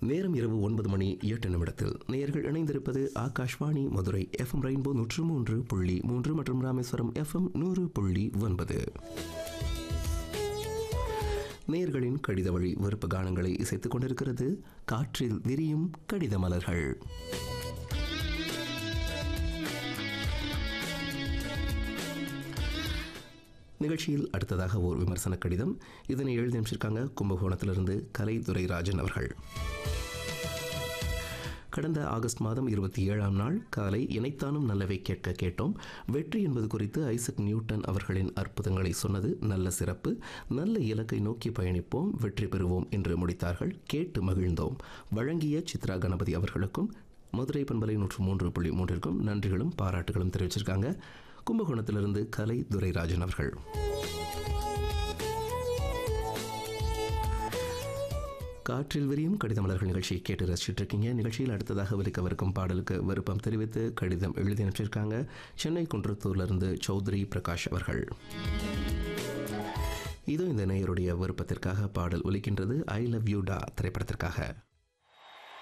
நேரம் இரவு ஒன்பது மணி எட்டு நிமிடத்தில் நேயர்கள் இணைந்திருப்பது ஆகாஷ்வாணி மதுரை எஃப்எம் ரெயின்போ நூற்று மூன்று புள்ளி மூன்று மற்றும் ராமேஸ்வரம் எஃப்எம் நூறு புள்ளி ஒன்பது நேயர்களின் கடித வழி விருப்ப கானங்களை இசைத்துக் கொண்டிருக்கிறது காற்றில் விரியும் கடித மலர்கள் நிகழ்ச்சியில் அடுத்ததாக ஓர் விமர்சன கடிதம் இதனை எழுதி அமைச்சிருக்காங்க கும்பகோணத்திலிருந்து கலை துரைராஜன் அவர்கள் கடந்த ஆகஸ்ட் மாதம் இருபத்தி ஏழாம் நாள் காலை இணைத்தானும் நல்லவை கேட்க கேட்டோம் வெற்றி என்பது குறித்து ஐசக் நியூட்டன் அவர்களின் அற்புதங்களை சொன்னது நல்ல சிறப்பு நல்ல இலக்கை நோக்கி பயணிப்போம் வெற்றி பெறுவோம் என்று முடித்தார்கள் கேட்டு மகிழ்ந்தோம் வழங்கிய சித்ரா கணபதி அவர்களுக்கும் மதுரை பண்பலை நூற்று மூன்று புள்ளி மூன்றிற்கும் நன்றிகளும் பாராட்டுகளும் தெரிவிச்சிருக்காங்க கும்பகோணத்திலிருந்து கலை துரைராஜன் அவர்கள் காற்றில் விரியும் கடித மலர்கள் நிகழ்ச்சியை கேட்டு ரசிச்சுட்டு இருக்கீங்க நிகழ்ச்சியில் அடுத்ததாக ஒலிக்கவிருக்கும் பாடலுக்கு விருப்பம் தெரிவித்து கடிதம் எழுதி அனுப்பிச்சிருக்காங்க சென்னை குன்றத்தூர்லேருந்து சௌத்ரி பிரகாஷ் அவர்கள் இது இந்த நேயருடைய விருப்பத்திற்காக பாடல் ஒலிக்கின்றது ஐ லவ் யூ டா திரைப்படத்திற்காக